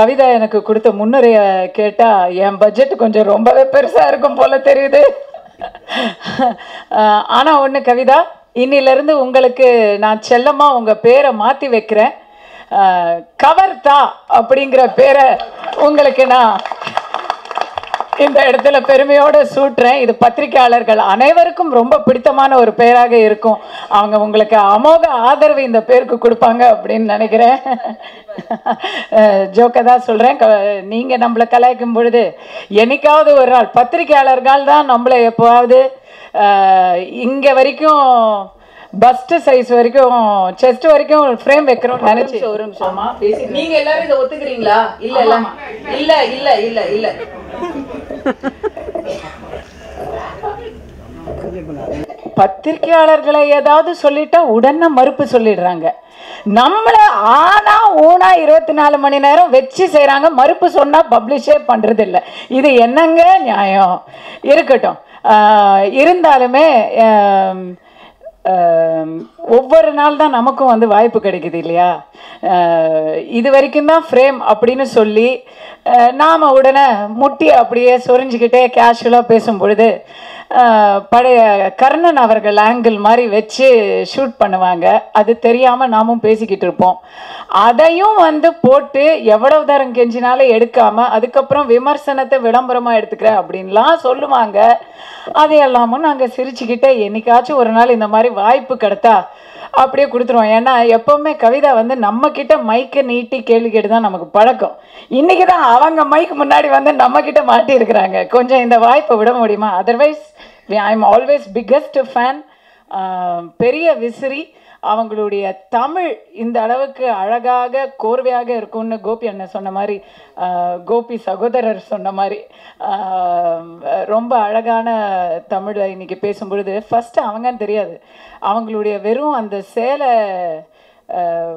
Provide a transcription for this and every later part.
கவிதா எனக்கு கொடுத்த முன்னுரைய கேட்டா என் பட்ஜெட் கொஞ்சம் ரொம்பவே பெருசா இருக்கும் போல தெரியுது அஹ், ஆனா ஒண்ணு கவிதா இன்னிலிருந்து உங்களுக்கு நான் செல்லமா உங்க பேரை மாத்தி வைக்கிறேன் அஹ், கவர்தா அப்படிங்கிற பேரை உங்களுக்கு நான் இந்த இடத்துல பெருமையோட சூட்டுறேன் இது பத்திரிகையாளர்கள் அனைவருக்கும் ரொம்ப பிடித்தமான ஒரு பெயராக இருக்கும் அவங்க உங்களுக்கு அமோக ஆதரவு இந்த பேருக்கு கொடுப்பாங்க அப்படின்னு நினைக்கிறேன் ஜோக்க தான் சொல்றேன் க- நீங்க நம்மளை கலாய்க்கும் பொழுது என்னைக்காவது ஒரு நாள் பத்திரிகையாளர்கள் தான் நம்மளை எப்போவாவது அஹ், இங்க வரைக்கும் பஸ்ட் சைஸ் வரைக்கும் செஸ்ட் வரைக்கும் ஃப்ரேம் வைக்கிறோம் நினைச்சு ஒரு நிமிஷம் நீங்க எல்லாரும் இதை ஒத்துக்கிறீங்களா இல்ல இல்ல இல்ல இல்ல இல்ல இல்ல பத்திரிகையாளர்களை ஏதாவது சொல்லிட்டா உடனே மறுப்பு சொல்லிடுறாங்க நம்மள ஆனா ஊனா இருபத்தி நாலு மணி நேரம் வச்சு செய்றாங்க மறுப்பு சொன்னா பப்ளிஷே பண்றது இல்ல இது என்னங்க நியாயம் இருக்கட்டும் ஆஹ் இருந்தாலுமே ஆம், ஆம், ஒவ்வொரு நாள் தான் நமக்கும் வந்து வாய்ப்பு கிடைக்குது இல்லையா ஆஹ் இது வரைக்கும் தான் ஃப்ரேம் அப்படின்னு சொல்லி ஆஹ் நாம உடனே முட்டி அப்படியே சொரிஞ்சுக்கிட்டே கேஷுவலாக பேசும் பொழுது ஆஹ் பழைய கர்ணன் அவர்கள் ஆங்கிள் மாதிரி வச்சு ஷூட் பண்ணுவாங்க அது தெரியாமல் நாமும் பேசிக்கிட்டு இருப்போம் அதையும் வந்து போட்டு எவ்வளவு தரம் கெஞ்சினாலும் எடுக்காம அதுக்கப்புறம் விமர்சனத்தை விளம்பரமாக எடுத்துக்கிறேன் அப்படின்லாம் சொல்லுவாங்க அது எல்லாமும் நாங்கள் சிரிச்சுக்கிட்டே என்னைக்காச்சும் ஒரு நாள் இந்த மாதிரி வாய்ப்பு கிடைத்தா அப்படியே கொடுத்துருவோம் ஏன்னா எப்பவுமே கவிதா வந்து நம்ம கிட்ட மைக்கை நீட்டி கேள்வி கேட்டு தான் நமக்கு பழக்கம் இன்னைக்கு தான் அவங்க மைக் முன்னாடி வந்து நம்ம கிட்ட மாட்டி இருக்கிறாங்க கொஞ்சம் இந்த வாய்ப்பை விட முடியுமா otherwise I am always biggest fan பெரிய விசிறி அவங்களுடைய தமிழ் இந்த அளவுக்கு அழகாக கோர்வையாக இருக்கும்னு கோபி அண்ணன் சொன்ன மாதிரி ஆஹ், கோபி சகோதரர் சொன்ன மாதிரி ஆஹ், ரொம்ப அழகான தமிழை இன்னைக்கு பேசும்பொழுது ஃபஸ்ட்டு அவங்கன்னு தெரியாது அவங்களுடைய வெறும் அந்த சேலை ஆஹ்,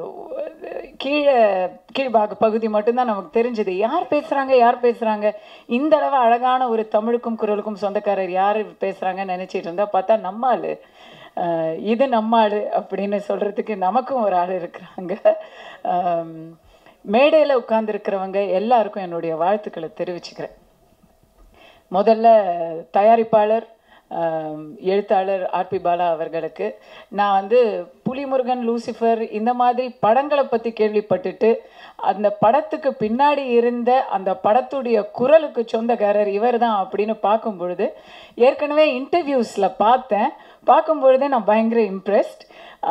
கீழே கீழ்பாக பகுதி மட்டும்தான் நமக்கு தெரிஞ்சது யார் பேசுறாங்க யார் பேசுறாங்க இந்த அளவு அழகான ஒரு தமிழுக்கும் குரலுக்கும் சொந்தக்காரர் யார் பேசுறாங்கன்னு நினைச்சிட்டு இருந்தா பார்த்தா நம்ம ஆளு ஆஹ், இது நம்ம ஆளு அப்படின்னு சொல்றதுக்கு நமக்கும் ஒரு ஆள் இருக்கிறாங்க ஆம், மேடையில் உட்கார்ந்துருக்கிறவங்க எல்லாருக்கும் என்னுடைய வாழ்த்துக்களை தெரிவிச்சுக்கிறேன் முதல்ல தயாரிப்பாளர் ஆம், எழுத்தாளர் ஆர்பி பாலா அவர்களுக்கு நான் வந்து புலிமுருகன் லூசிஃபர் இந்த மாதிரி படங்களை பற்றி கேள்விப்பட்டுட்டு அந்த படத்துக்கு பின்னாடி இருந்த அந்த படத்துடைய குரலுக்கு சொந்தக்காரர் இவர் தான் அப்படின்னு பார்க்கும் பொழுது ஏற்கனவே இன்டர்வியூஸில் பார்த்தேன் பார்க்கும் பொழுதே நான் பயங்கர இம்ப்ரெஸ்ட்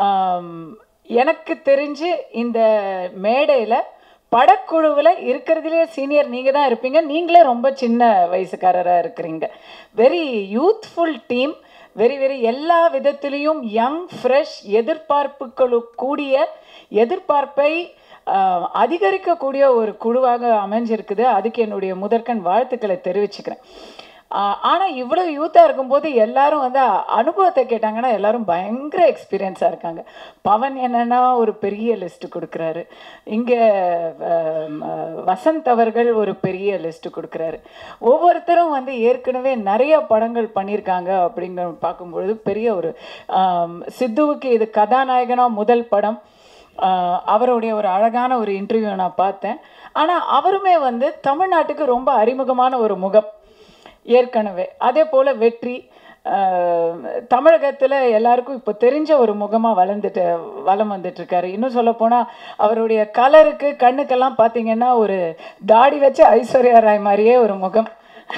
எனக்கு தெரிஞ்சு இந்த மேடையில் படக்குழுவில் இருக்கிறதுலே சீனியர் நீங்கள் தான் இருப்பீங்க நீங்களே ரொம்ப சின்ன வயசுக்காரராக இருக்கிறீங்க very youthful team very very எல்லா விதத்திலையும் யங் ஃப்ரெஷ் எதிர்பார்ப்புகளு கூடிய எதிர்பார்ப்பை ஆஹ், அதிகரிக்கக்கூடிய ஒரு குழுவாக அமைஞ்சிருக்குது அதுக்கு என்னுடைய முதற்கண் வாழ்த்துக்களை தெரிவிச்சுக்கிறேன் ஆஹ், ஆனா இவ்வளவு யூத்தா இருக்கும்போது எல்லாரும் வந்து அ- அனுபவத்தை கேட்டாங்கன்னா எல்லாரும் பயங்கர எக்ஸ்பீரியன்ஸா இருக்காங்க பவன் என்னன்னா ஒரு பெரிய லிஸ்ட் கொடுக்குறாரு இங்க ஆம், ஆஹ், வசந்த் அவர்கள் ஒரு பெரிய லிஸ்ட் கொடுக்குறாரு ஒவ்வொருத்தரும் வந்து ஏற்கனவே நிறைய படங்கள் பண்ணியிருக்காங்க அப்படிங்கிற பார்க்கும்பொழுது பெரிய ஒரு ஆம், சித்துவுக்கு இது கதாநாயகனா முதல் படம் ஆஹ் அவருடைய ஒரு அழகான ஒரு இன்டர்வியூ நான் பார்த்தேன் ஆனால் அவருமே வந்து தமிழ்நாட்டுக்கு ரொம்ப அறிமுகமான ஒரு முகம் ஏற்கனவே அதே போல் வெற்றி ஆஹ் தமிழகத்துல எல்லாருக்கும் இப்போ தெரிஞ்ச ஒரு முகமா வளர்ந்துட்டு வலம் வந்துட்டு இருக்காரு இன்னும் சொல்ல போனா அவருடைய கலருக்கு கண்ணுக்கெல்லாம் பார்த்தீங்கன்னா ஒரு தாடி வச்ச ஐஸ்வர்யா ராய் மாதிரியே ஒரு முகம்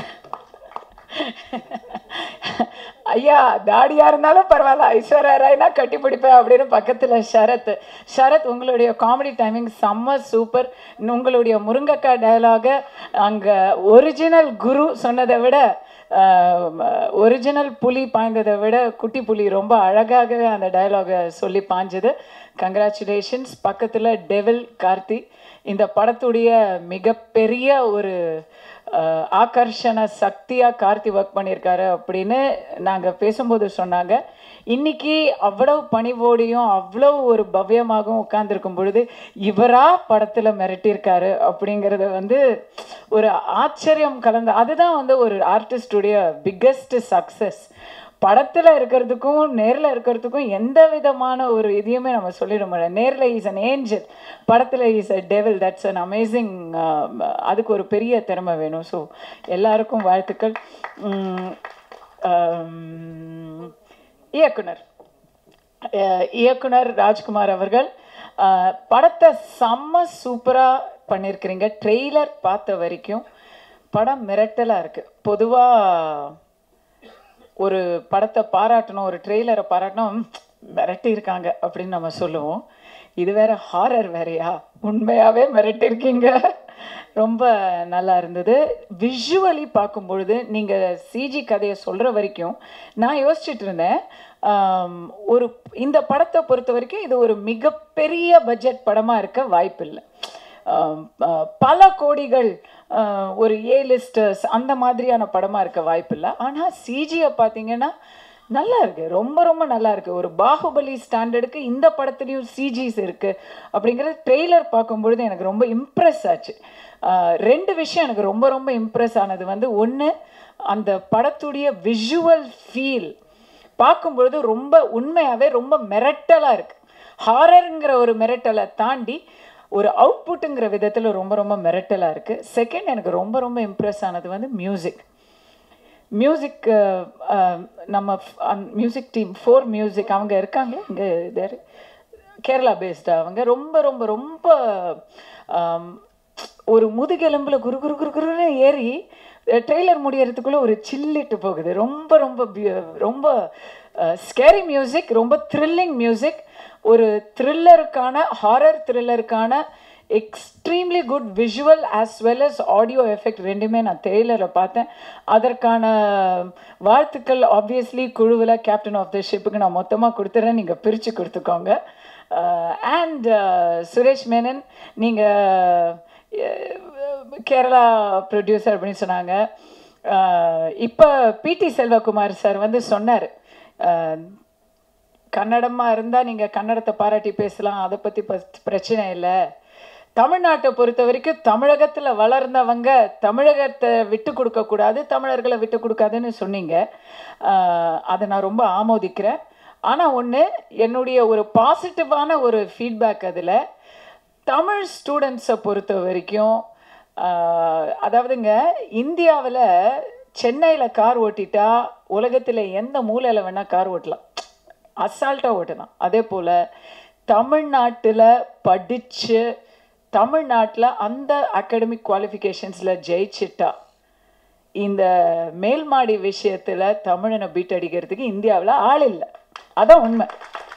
ஐயா தாடியா இருந்தாலும் பரவாயில்ல ஐஸ்வர்யா ராய்னா கட்டி பிடிப்பேன் அப்படின்னு பக்கத்துல சரத் சரத் உங்களுடைய காமெடி டைமிங் செம்ம சூப்பர் உங்களுடைய முருங்கக்காய் டயலாக அங்க ஒரிஜினல் குரு சொன்னதை விட ஒரிஜினல் புலி பாய்ந்ததை விட குட்டி புலி ரொம்ப அழகாகவே அந்த டயலாகை சொல்லி பாஞ்சது கங்க்ராச்சுலேஷன்ஸ் பக்கத்தில் டெவில் கார்த்தி இந்த படத்துடைய மிகப்பெரிய ஒரு அஹ், ஆகர்ஷண சக்தியாக கார்த்தி ஒர்க் பண்ணியிருக்காரு அப்படின்னு நாங்கள் பேசும்போது சொன்னாங்க இன்னைக்கு அவ்வளவு பணிவோடையும் அவ்வளவு ஒரு பவ்யமாகவும் உட்கார்ந்துருக்கும் பொழுது இவரா படத்தில் மிரட்டியிருக்காரு அப்படிங்கிறது வந்து ஒரு ஆச்சரியம் கலந்த அதுதான் வந்து ஒரு ஆர்டிஸ்டுடைய பிக்கஸ்ட் சக்ஸஸ் படத்தில் இருக்கிறதுக்கும் நேரில் இருக்கிறதுக்கும் எந்த விதமான ஒரு இதையுமே நம்ம சொல்லிட முடியாது நேரில் இஸ் அன் ஏஞ்சல் படத்தில் is a devil that's an amazing அதுக்கு ஒரு பெரிய திறமை வேணும் ஸோ எல்லாருக்கும் வாழ்த்துக்கள் உம், ஆம், இயக்குனர் அஹ் இயக்குனர் ராஜ்குமார் அவர்கள் அஹ், படத்தை செம்ம சூப்பராக பண்ணியிருக்கிறீங்க ட்ரெய்லர் பார்த்த வரைக்கும் படம் மிரட்டலாக இருக்குது பொதுவாக ஒரு படத்தை பாராட்டணும் ஒரு ட்ரெய்லரை பாராட்டணும் மிரட்டி இருக்காங்க அப்படின்னு நம்ம சொல்லுவோம் இது வேற ஹாரர் வேறயா உண்மையாகவே மிரட்டிருக்கீங்க ரொம்ப நல்லா இருந்தது விஷுவலி பார்க்கும் பொழுது நீங்கள் சிஜி கதையை சொல்கிற வரைக்கும் நான் யோசிச்சுட்டு இருந்தேன் ஆம், ஒரு இந்த படத்தை பொறுத்த வரைக்கும் இது ஒரு மிகப்பெரிய பட்ஜெட் படமாக இருக்க வாய்ப்பில்லை ஆம், ஆ, பல கோடிகள் ஆ, ஒரு ஏ லிஸ்டர்ஸ் அந்த மாதிரியான படமாக இருக்க வாய்ப்பில்லை ஆனால் சிஜியை பார்த்தீங்கன்னா நல்லா இருக்கு ரொம்ப ரொம்ப நல்லா இருக்கு ஒரு பாகுபலி ஸ்டாண்டர்டுக்கு இந்த படத்துலையும் சிஜிஸ் இருக்கு அப்படிங்கிறது ட்ரெய்லர் பார்க்கும்பொழுது எனக்கு ரொம்ப இம்ப்ரெஸ் ஆச்சு ஆ, ரெண்டு விஷயம் எனக்கு ரொம்ப ரொம்ப இம்ப்ரெஸ் ஆனது வந்து ஒன்று அந்த படத்துடைய விஷுவல் ஃபீல் பார்க்கும்பொழுது ரொம்ப உண்மையாகவே ரொம்ப மிரட்டலாக இருக்கு ஹாரருங்கிற ஒரு மிரட்டலை தாண்டி ஒரு அவுட்புட்டுங்கிற விதத்தில் ரொம்ப ரொம்ப மிரட்டலாக இருக்குது செகண்ட் எனக்கு ரொம்ப ரொம்ப இம்ப்ரெஸ் ஆனது வந்து மியூசிக் மியூசிக் நம்ம மியூசிக் டீம் ஃபோர் மியூசிக் அவங்க இருக்காங்க இங்கே இது கேரளா பேஸ்டு அவங்க ரொம்ப ரொம்ப ரொம்ப ஆம், ஒரு முதுகெலும்பில் குரு குரு குரு குருன்னு ஏறி ட்ரெய்லர் முடியறதுக்குள்ளே ஒரு சில்லிட்டு போகுது ரொம்ப ரொம்ப பியூ- ரொம்ப ஸ்கேரி மியூசிக் ரொம்ப த்ரில்லிங் மியூசிக் ஒரு த்ரில்லருக்கான ஹாரர் த்ரில்லருக்கான extremely good visual as well as audio effect ரெண்டுமே நான் ட்ரெய்லரை பார்த்தேன் அதற்கான வாழ்த்துக்கள் ஆப்வியஸ்லி குழுவில் கேப்டன் ஆஃப் த ஷிப்புக்கு நான் மொத்தமாக கொடுத்துட்றேன் நீங்கள் பிரித்து கொடுத்துக்கோங்க அண்ட் சுரேஷ் மேனன் நீங்கள் கேரளா ப்ரொடியூசர் அப்படின்னு சொன்னாங்க இப்போ பிடி செல்வகுமார் சார் வந்து சொன்னார் கன்னடமாக இருந்தால் நீங்கள் கன்னடத்தை பாராட்டி பேசலாம் அதை பற்றி பிரச்சனை இல்லை தமிழ்நாட்டை பொறுத்த வரைக்கும் தமிழகத்தில் வளர்ந்தவங்க தமிழகத்தை விட்டு கொடுக்கக்கூடாது தமிழர்களை விட்டு கொடுக்காதுன்னு சொன்னீங்க ஆஹ் அதை நான் ரொம்ப ஆமோதிக்கிறேன் ஆனால் ஒன்று என்னுடைய ஒரு பாசிட்டிவான ஒரு ஃபீட்பேக் அதில் தமிழ் ஸ்டூடெண்ட்ஸை பொறுத்த வரைக்கும் ஆஹ் அதாவதுங்க இந்தியாவில் சென்னையில் கார் ஓட்டிட்டா உலகத்தில் எந்த மூலையில் வேணால் கார் ஓட்டலாம் அசால்ட்டாக ஓட்டலாம் அதே போல் தமிழ்நாட்டில் படித்து தமிழ்நாட்டில் அந்த அகாடமிக் குவாலிஃபிகேஷன்ஸில் ஜெயிச்சிட்டா இந்த மேல்மாடி விஷயத்தில் தமிழனை பீட் அடிக்கிறதுக்கு இந்தியாவில் ஆள் இல்லை அதான் உண்மை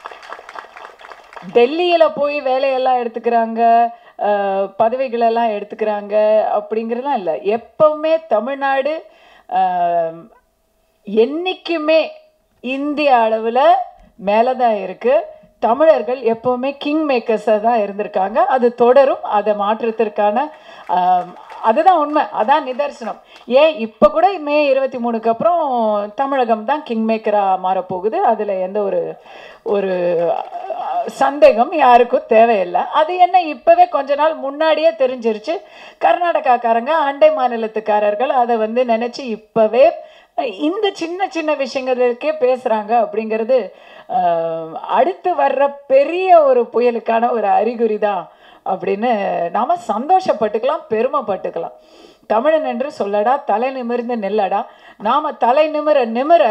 டெல்லியில் போய் வேலையெல்லாம் எடுத்துக்கிறாங்க அஹ், பதவிகளெல்லாம் எடுத்துக்கிறாங்க அப்படிங்கிறதுலாம் இல்லை எப்பவுமே தமிழ்நாடு அஹ், என்னைக்குமே இந்திய அளவில் மேலே தான் இருக்குது தமிழர்கள் எப்பவுமே கிங் மேக்கர்ஸாக தான் இருந்திருக்காங்க அது தொடரும் அதை மாற்றத்திற்கான ஆம், அதுதான் உண்மை அதான் நிதர்சனம் ஏன் இப்போ கூட மே இருபத்தி மூணுக்கு அப்புறம் தமிழகம் தான் கிங் மேக்கராக மாறப்போகுது அதில் எந்த ஒரு ஒரு அஹ், சந்தேகம் யாருக்கும் தேவையில்லை அது என்ன இப்போவே கொஞ்ச நாள் முன்னாடியே தெரிஞ்சிருச்சு கர்நாடகாக்காரங்க அண்டை மாநிலத்துக்காரர்கள் அதை வந்து நினச்சி இப்போவே இந்த சின்ன சின்ன விஷயங்களுக்கே பேசுகிறாங்க அப்படிங்கிறது ஆஹ், அடுத்து வர்ற பெரிய ஒரு புயலுக்கான ஒரு அறிகுறி தான் அப்படின்னு நாம சந்தோஷப்பட்டுக்கலாம் பெருமைப்பட்டுக்கலாம் தமிழன் என்று சொல்லடா தலை நிமிர்ந்து நில்லடா நாம தலை நிமிர நிமிர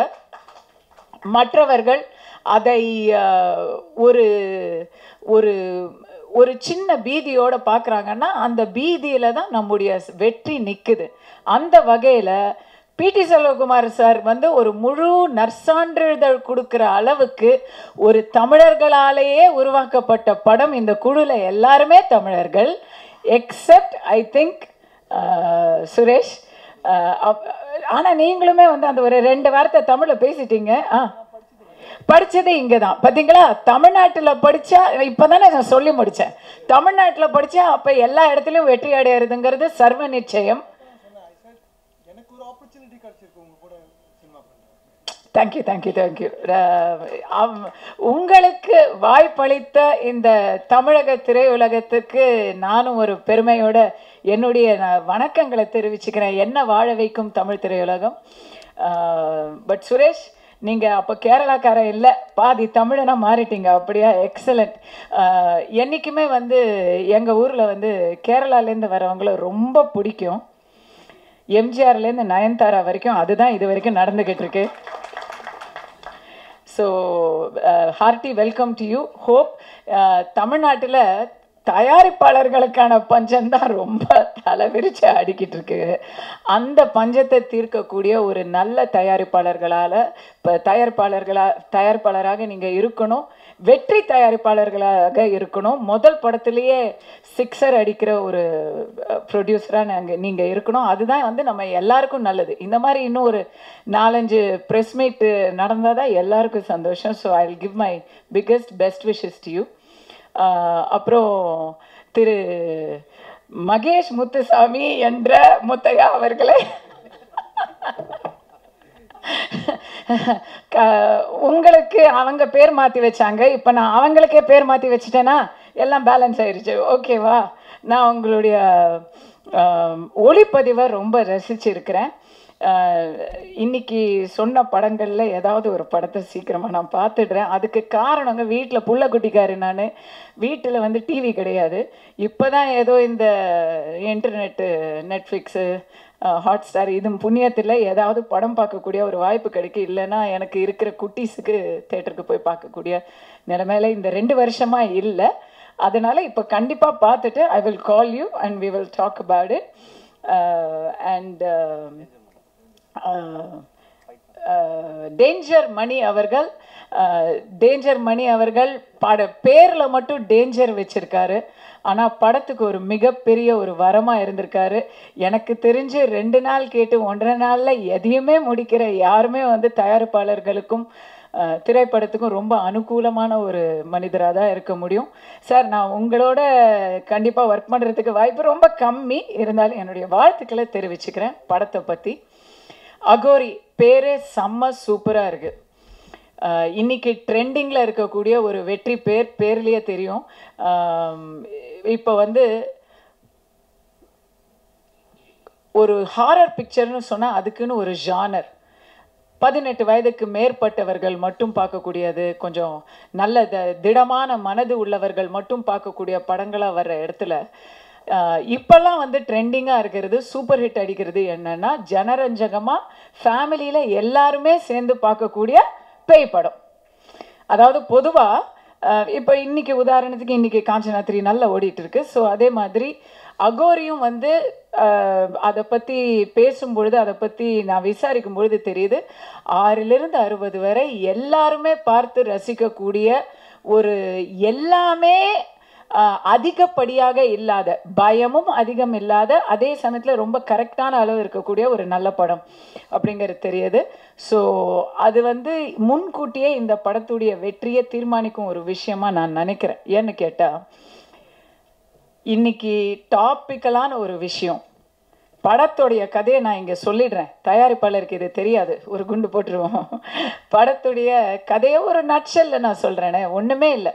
மற்றவர்கள் அதை ஆஹ், ஒரு ஒரு ஒரு சின்ன பீதியோட பார்க்குறாங்கன்னா அந்த பீதியில தான் நம்முடைய வெற்றி நிற்குது அந்த வகையில் பிடி செல்வகுமார் சார் வந்து ஒரு முழு நற்சான்றிதழ் கொடுக்குற அளவுக்கு ஒரு தமிழர்களாலேயே உருவாக்கப்பட்ட படம் இந்த குழுல எல்லாருமே தமிழர்கள் எக்ஸப்ட் ஐ திங்க் சுரேஷ் ஆனால் நீங்களுமே வந்து அந்த ஒரு ரெண்டு வார்த்தை தமிழில் பேசிட்டீங்க ஆ படிச்சது இங்கே தான் பார்த்தீங்களா தமிழ்நாட்டில் படித்தா இப்போ தானே நான் சொல்லி முடித்தேன் தமிழ்நாட்டில் படித்தா அப்போ எல்லா இடத்துலையும் வெற்றி அடையிறதுங்கிறது சர்வ நிச்சயம் எனக்கு ஒரு ஆப்பர்ச்சுனிட்டி கிடைச்சிருக்கு உங்க கூட சினிமா பண்ணுறேன் தேங்க்யூ தேங்க்யூ தேங்க்யூ உங்களுக்கு வாய்ப்பளித்த இந்த தமிழக திரையுலகத்துக்கு நானும் ஒரு பெருமையோட என்னுடைய நான் வணக்கங்களை தெரிவிச்சுக்கிறேன் என்ன வாழ வைக்கும் தமிழ் திரையுலகம் பட் சுரேஷ் நீங்கள் அப்போ கேரளாக்கார இல்லை பாதி தமிழனா மாறிட்டீங்க அப்படியா எக்ஸலண்ட் என்றைக்குமே வந்து எங்கள் ஊரில் வந்து கேரளாலேருந்து வரவங்கள ரொம்ப பிடிக்கும் எம்ஜிஆர்லேருந்து நயன்தாரா வரைக்கும் அதுதான் இது வரைக்கும் நடந்துக்கிட்டு இருக்கு so hearty welcome to you hope தமிழ்நாட்டில் தயாரிப்பாளர்களுக்கான பஞ்சம் தான் ரொம்ப தலைவிரிச்சு அடிக்கிட்டு இருக்கு அந்த பஞ்சத்தை தீர்க்கக்கூடிய ஒரு நல்ல தயாரிப்பாளர்களால் இப்போ தயாரிப்பாளர்களா தயாரிப்பாளராக நீங்கள் இருக்கணும் வெற்றி தயாரிப்பாளர்களாக இருக்கணும் முதல் படத்திலேயே சிக்ஸர் அடிக்கிற ஒரு ப்ரொடியூசராக நாங்கள் நீங்கள் இருக்கணும் அதுதான் வந்து நம்ம எல்லாருக்கும் நல்லது இந்த மாதிரி இன்னும் ஒரு நாலஞ்சு ப்ரெஸ் மீட் நடந்தால் தான் எல்லாருக்கும் சந்தோஷம் so I will give my biggest best wishes to you அப்புறம் திரு மகேஷ் முத்துசாமி என்ற முத்தையா அவர்களே க- உங்களுக்கு அவங்க பேர் மாற்றி வச்சாங்க இப்போ நான் அவங்களுக்கே பேர் மாற்றி வச்சுட்டேன்னா எல்லாம் பேலன்ஸ் ஆயிடுச்சு ஓகேவா நான் உங்களுடைய ஆம், ஒளிப்பதிவை ரொம்ப ரசிச்சிருக்கிறேன் ஆஹ், இன்னைக்கு சொன்ன படங்களில் ஏதாவது ஒரு படத்தை சீக்கிரமாக நான் பார்த்துடுறேன் அதுக்கு காரணங்க வீட்டில் புள்ள குட்டிக்காரு நான் வீட்டில் வந்து டிவி கிடையாது இப்போ தான் ஏதோ இந்த இன்டர்நெட்டு நெட்ஃப்ளிக்ஸு ஹாட் ஸ்டார் இது புண்ணியத்தில் ஏதாவது படம் பார்க்கக்கூடிய ஒரு வாய்ப்பு கிடைக்கும் இல்லைன்னா எனக்கு இருக்கிற குட்டீஸுக்கு தேட்டருக்கு போய் பார்க்கக்கூடிய நிலைமையில இந்த ரெண்டு வருஷமா இல்லை அதனால இப்போ கண்டிப்பாக பார்த்துட்டு I will call you and we will talk about it and danger Mani அவர்கள் டேஞ்சர் மணி அவர்கள் பட பேரில் மட்டும் டேஞ்சர் வச்சிருக்காரு ஆனால் படத்துக்கு ஒரு மிகப்பெரிய ஒரு வரமாக இருந்திருக்காரு எனக்கு தெரிஞ்சு ரெண்டு நாள் கேட்டு ஒன்றரை நாளில் எதையுமே முடிக்கிற யாருமே வந்து தயாரிப்பாளர்களுக்கும் அஹ், திரைப்படத்துக்கும் ரொம்ப அனுகூலமான ஒரு மனிதராக தான் இருக்க முடியும் சார் நான் உங்களோட கண்டிப்பாக ஒர்க் பண்ணுறதுக்கு வாய்ப்பு ரொம்ப கம்மி இருந்தாலும் என்னுடைய வாழ்த்துக்களை தெரிவிச்சுக்கிறேன் படத்தை பற்றி அகோரி பேரே செம்ம சூப்பராக இருக்கு அஹ் இன்னைக்கு ட்ரெண்டிங்கில் இருக்கக்கூடிய ஒரு வெற்றி பேர் பேர்லேயே தெரியும் இப்போ வந்து ஒரு ஹாரர் பிக்சர்னு சொன்னால் அதுக்குன்னு ஒரு ஜானர் பதினெட்டு வயதுக்கு மேற்பட்டவர்கள் மட்டும் பார்க்கக்கூடியது கொஞ்சம் நல்ல த- திடமான மனது உள்ளவர்கள் மட்டும் பார்க்கக்கூடிய படங்களாக வர்ற இடத்துல ஆஹ், இப்பெல்லாம் வந்து ட்ரெண்டிங்காக இருக்கிறது சூப்பர் ஹிட் அடிக்கிறது என்னன்னா ஜனரஞ்சகமாக ஃபேமிலியில் எல்லாருமே சேர்ந்து பார்க்கக்கூடிய பேய் படம் அதாவது பொதுவாக இப்போ இன்னைக்கு உதாரணத்துக்கு இன்னைக்கு காஞ்சனா த்ரீ நல்லா ஓடிட்டு இருக்கு ஸோ அதே மாதிரி அகோரியும் வந்து அதை பற்றி பேசும்பொழுது அதை பற்றி நான் விசாரிக்கும் பொழுது தெரியுது ஆறிலிருந்து அறுபது வரை எல்லாருமே பார்த்து ரசிக்கக்கூடிய ஒரு எல்லாமே ஆஹ், அதிகப்படியாக இல்லாத பயமும் அதிகம் இல்லாத அதே சமயத்தில் ரொம்ப கரெக்டான அளவு இருக்கக்கூடிய ஒரு நல்ல படம் அப்படிங்கிறது தெரியுது ஸோ அது வந்து முன்கூட்டியே இந்த படத்துடைய வெற்றியை தீர்மானிக்கும் ஒரு விஷயமா நான் நினைக்கிறேன் ஏன்னு கேட்டால் இன்னைக்கு டாப்பிக்கலான ஒரு விஷயம் படத்துடைய கதையை நான் இங்கே சொல்லிடுறேன் தயாரிப்பாளருக்கு இது தெரியாது ஒரு குண்டு போட்டுருவோம் படத்துடைய கதையை ஒரு நட்சல்ல நான் சொல்கிறேனே ஒன்றுமே இல்லை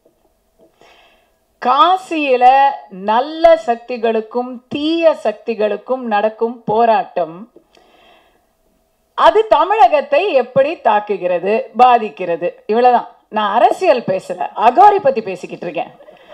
காசியில நல்ல சக்திகளுக்கும் தீய சக்திகளுக்கும் நடக்கும் போராட்டம் அது தமிழகத்தை எப்படி தாக்குகிறது பாதிக்கிறது இவ்வளவுதான் நான் அரசியல் பேசல அகோரி பத்தி பேசிக்கிட்டு இருக்கேன்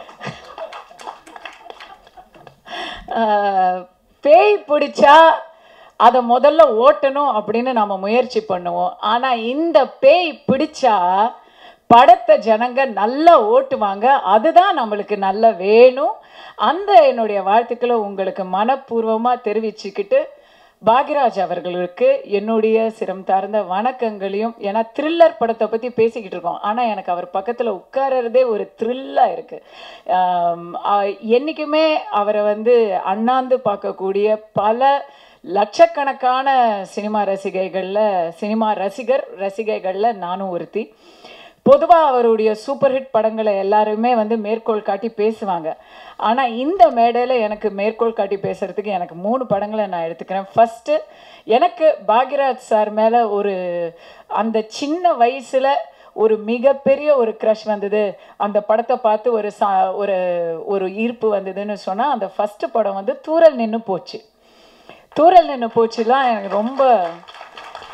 ஆஹ், பேய் பிடிச்சா அதை முதல்ல ஓட்டணும் அப்படின்னு நாம முயற்சி பண்ணுவோம் ஆனா இந்த பேய் பிடிச்சா படத்தை ஜனங்க நல்லா ஓட்டுவாங்க அதுதான் நம்மளுக்கு நல்லா வேணும் அந்த என்னுடைய வாழ்த்துக்களை உங்களுக்கு மனப்பூர்வமா தெரிவிச்சுக்கிட்டு பாக்யராஜ் அவர்களுக்கு என்னுடைய சிரம் தார்ந்த வணக்கங்களையும் ஏன்னா த்ரில்லர் படத்தை பற்றி பேசிக்கிட்டு இருக்கோம் ஆனால் எனக்கு அவர் பக்கத்தில் உட்கார்றதே ஒரு த்ரில்லாக இருக்குது என்றைக்குமே அவரை வந்து அண்ணாந்து பார்க்கக்கூடிய பல லட்சக்கணக்கான சினிமா ரசிகைகளில் சினிமா ரசிகர் ரசிகைகளில் நானும் ஒருத்தி பொதுவாக அவருடைய சூப்பர் ஹிட் படங்களை எல்லாருமே வந்து மேற்கோள் காட்டி பேசுவாங்க ஆனால் இந்த மேடையில் எனக்கு மேற்கோள் காட்டி பேசுறதுக்கு எனக்கு மூணு படங்களை நான் எடுத்துக்கிறேன் ஃபஸ்ட்டு எனக்கு பாக்யராஜ் சார் மேலே ஒரு அந்த சின்ன வயசில் ஒரு மிகப்பெரிய ஒரு க்ரஷ் வந்தது அந்த படத்தை பார்த்து ஒரு சா ஒரு ஒரு ஈர்ப்பு வந்ததுன்னு சொன்னால் அந்த ஃபஸ்ட்டு படம் வந்து தூரல் நின்று போச்சு தூரல் நின்று போச்சுலாம் எனக்கு ரொம்ப எனக்கு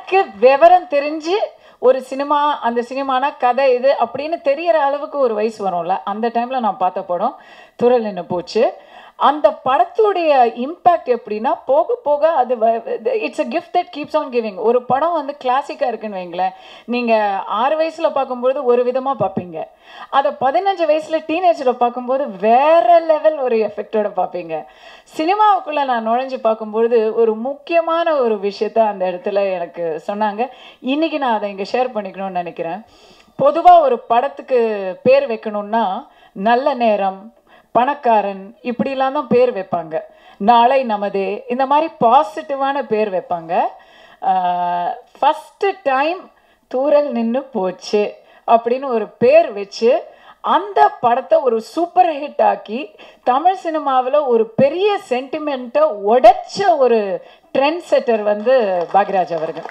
எனக்கு விவரம் தெரிஞ்சு ஒரு சினிமா அந்த சினிமானா கதை இது அப்படின்னு தெரியற அளவுக்கு ஒரு வயசு வரும்ல அந்த டைம்ல நான் பார்த்த படம் துரல் நின்று போச்சு அந்த படத்துடைய இம்பேக்ட் எப்படின்னா போக போக அது it's a gift that keeps on giving ஒரு படம் வந்து கிளாசிக்காக இருக்குன்னு வைங்களேன் நீங்கள் ஆறு வயசில் பார்க்கும்போது ஒரு விதமாக பார்ப்பீங்க அதை பதினஞ்சு வயசில் டீனேஜில் பார்க்கும்போது வேற லெவல் ஒரு எஃபெக்டோட பார்ப்பீங்க சினிமாவுக்குள்ளே நான் நுழைஞ்சு பார்க்கும்பொழுது ஒரு முக்கியமான ஒரு விஷயத்த அந்த இடத்துல எனக்கு சொன்னாங்க இன்னைக்கு நான் அதை இங்கே ஷேர் பண்ணிக்கணும்னு நினைக்கிறேன் பொதுவாக ஒரு படத்துக்கு பேர் வைக்கணும்னா நல்ல நேரம் பணக்காரன் இப்படிலாம் தான் பேர் வைப்பாங்க நாளை நமதே இந்த மாதிரி பாசிட்டிவான பேர் வைப்பாங்க ஃபஸ்ட்டு டைம் தூரல் நின்று போச்சு அப்படின்னு ஒரு பேர் வச்சு அந்த படத்தை ஒரு சூப்பர் ஹிட் ஆக்கி தமிழ் சினிமாவில் ஒரு பெரிய சென்டிமெண்ட்டை உடைச்ச ஒரு ட்ரெண்ட் செட்டர் வந்து பாக்யராஜ் அவர்கள்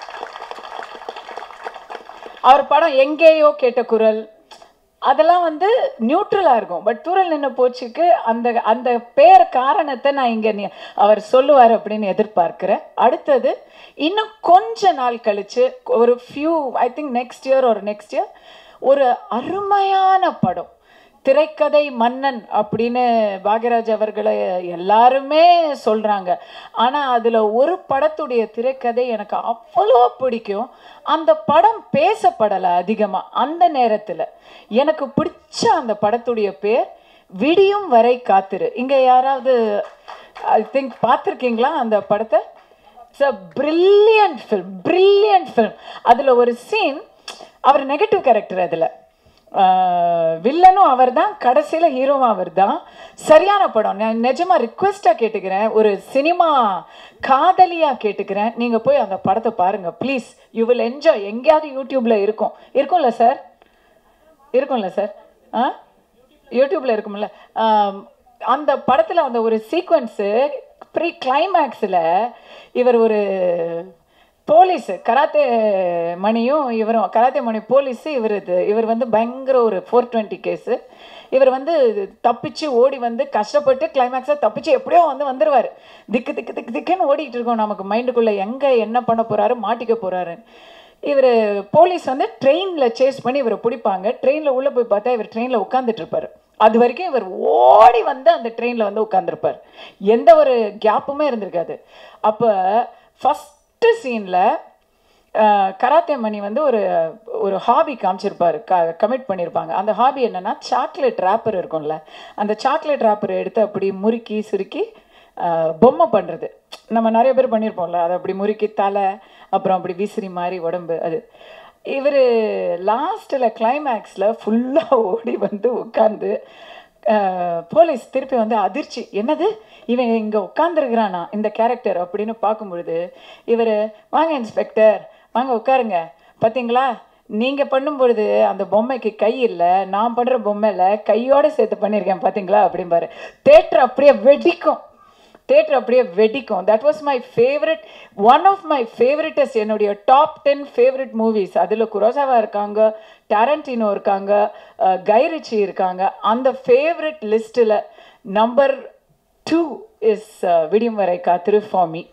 அவர் படம் எங்கேயோ கேட்ட குரல் அதெல்லாம் வந்து நியூட்ரலாக இருக்கும் பட் தூரல் நின்று போச்சுக்கு அந்த அந்த பேர் காரணத்தை நான் இங்கே அவர் சொல்லுவார் அப்படின்னு எதிர்பார்க்கிறேன் அடுத்தது இன்னும் கொஞ்ச நாள் கழிச்சு ஒரு few I think next year ஒரு நெக்ஸ்ட் இயர் ஒரு அருமையான படம் திரைக்கதை மன்னன் அப்படின்னு பாக்யராஜ் அவர்களை எல்லாருமே சொல்கிறாங்க ஆனால் அதில் ஒரு படத்துடைய திரைக்கதை எனக்கு அவ்வளோ பிடிக்கும் அந்த படம் பேசப்படலை அதிகமாக அந்த நேரத்தில் எனக்கு பிடிச்ச அந்த படத்துடைய பேர் விடியும் வரை காத்திரு இங்கே யாராவது ஐ திங்க் பார்த்துருக்கீங்களா அந்த படத்தை it's a brilliant film brilliant film அதில் ஒரு சீன் அவர் நெகட்டிவ் கேரக்டர் அதில் வில்லனும் அவர் தான் கடைசியில் ஹீரோவும் அவர் தான் சரியான படம் நான் நிஜமாக ரிக்வெஸ்ட்டாக கேட்டுக்கிறேன் ஒரு சினிமா காதலியாக கேட்டுக்கிறேன் நீங்கள் போய் அந்த படத்தை பாருங்கள் ப்ளீஸ் யூ வில் என்ஜாய் எங்கேயாவது யூடியூப்பில் இருக்கும் இருக்கும்ல சார் இருக்கும்ல சார் ஆ யூடியூப்பில் இருக்கும்ல ஆம், அந்த படத்தில் அந்த ஒரு சீக்வன்ஸு ப்ரீ கிளைமேக்ஸில் இவர் ஒரு போலீஸ் கராத்தே மணியும் இவரும் கராத்தே மணி போலீஸ் இவர் இது இவர் வந்து பயங்கர ஒரு ஃபோர் டுவெண்ட்டி கேஸு இவர் வந்து தப்பிச்சு ஓடி வந்து கஷ்டப்பட்டு கிளைமேக்ஸாக தப்பிச்சு எப்படியோ வந்து வந்துடுவார் திக்கு திக்கு திக்கு திக்குன்னு ஓடிட்டு இருக்கோம் நமக்கு மைண்டுக்குள்ளே எங்கே என்ன பண்ண போகிறாரு மாட்டிக்க போகிறாரு இவர் போலீஸ் வந்து ட்ரெயினில் சேஸ் பண்ணி இவரை பிடிப்பாங்க ட்ரெயினில் உள்ளே போய் பார்த்தா இவர் ட்ரெயினில் உட்காந்துட்டு இருப்பாரு அது வரைக்கும் இவர் ஓடி வந்து அந்த ட்ரெயினில் வந்து உட்காந்துருப்பார் எந்த ஒரு கேப்புமே இருந்திருக்காது அப்போ ஃபஸ்ட்டு சீனில் கராத்தே மணி வந்து ஒரு ஒரு ஹாபி காமிச்சிருப்பாரு க கமிட் பண்ணியிருப்பாங்க அந்த ஹாபி என்னன்னா சாக்லேட் ரேப்பர் இருக்கும்ல அந்த சாக்லேட் ரேப்பர் எடுத்து அப்படி முறுக்கி சுருக்கி அஹ், பொம்மை பண்ணுறது நம்ம நிறைய பேர் பண்ணியிருப்போம்ல அதை அப்படி முறுக்கி தலை அப்புறம் அப்படி விசிறி மாதிரி உடம்பு அது இவர் லாஸ்ட்டில் கிளைமேக்ஸில் ஃபுல்லாக ஓடி வந்து உட்காந்து போலீஸ் திருப்பி வந்து அதிர்ச்சி என்னது இவன் இங்கே உட்காந்துருக்கிறானா இந்த கேரக்டர் அப்படின்னு பார்க்கும் பொழுது இவர் வாங்க இன்ஸ்பெக்டர் வாங்க உட்காருங்க பார்த்தீங்களா நீங்கள் பண்ணும் பொழுது அந்த பொம்மைக்கு கை இல்லை நான் பண்ணுற பொம்மையில் கையோட சேர்த்து பண்ணியிருக்கேன் பார்த்தீங்களா அப்படிம்பாரு தேட்டர் அப்படியே வெடிக்கும் தேட்டர் அப்படியே வெடிக்கும் that was my favourite one of my favourites என்னுடைய டாப் டென் ஃபேவரட் மூவிஸ் அதில் குரோசாவா இருக்காங்க டாரண்டினோ இருக்காங்க அஹ், கைரிச்சி இருக்காங்க அந்த ஃபேவரட் லிஸ்ட்டில் நம்பர் டூ இஸ் விடியும் வரை காத்திரு ஃபார் மீ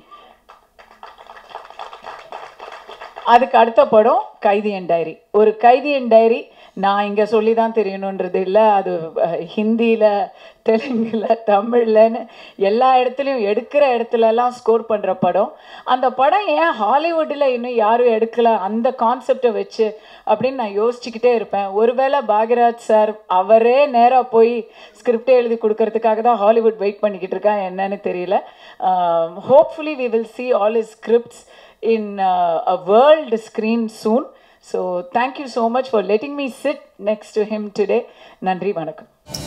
அதுக்கு அடுத்த படம் கைதியன் டைரி ஒரு கைதியன் டைரி நான் இங்கே சொல்லி தான் தெரியணுன்றது இல்லை அது ஹிந்தியில் தெலுங்கில் தமிழ்லன்னு எல்லா இடத்துலையும் எடுக்கிற இடத்துலலாம் ஸ்கோர் பண்ணுற படம் அந்த படம் ஏன் ஹாலிவுட்டில் இன்னும் யாரும் எடுக்கல அந்த கான்செப்டை வச்சு அப்படின்னு நான் யோசிச்சுக்கிட்டே இருப்பேன் ஒருவேளை பாக்யராஜ் சார் அவரே நேராக போய் ஸ்கிரிப்டே எழுதி கொடுக்கறதுக்காக தான் ஹாலிவுட் வெயிட் பண்ணிக்கிட்டு இருக்கேன் என்னன்னு தெரியல hopefully we will see all his scripts in uh, a world screen soon. So thank you so much for letting me sit next to him today. நன்றி வணக்கம்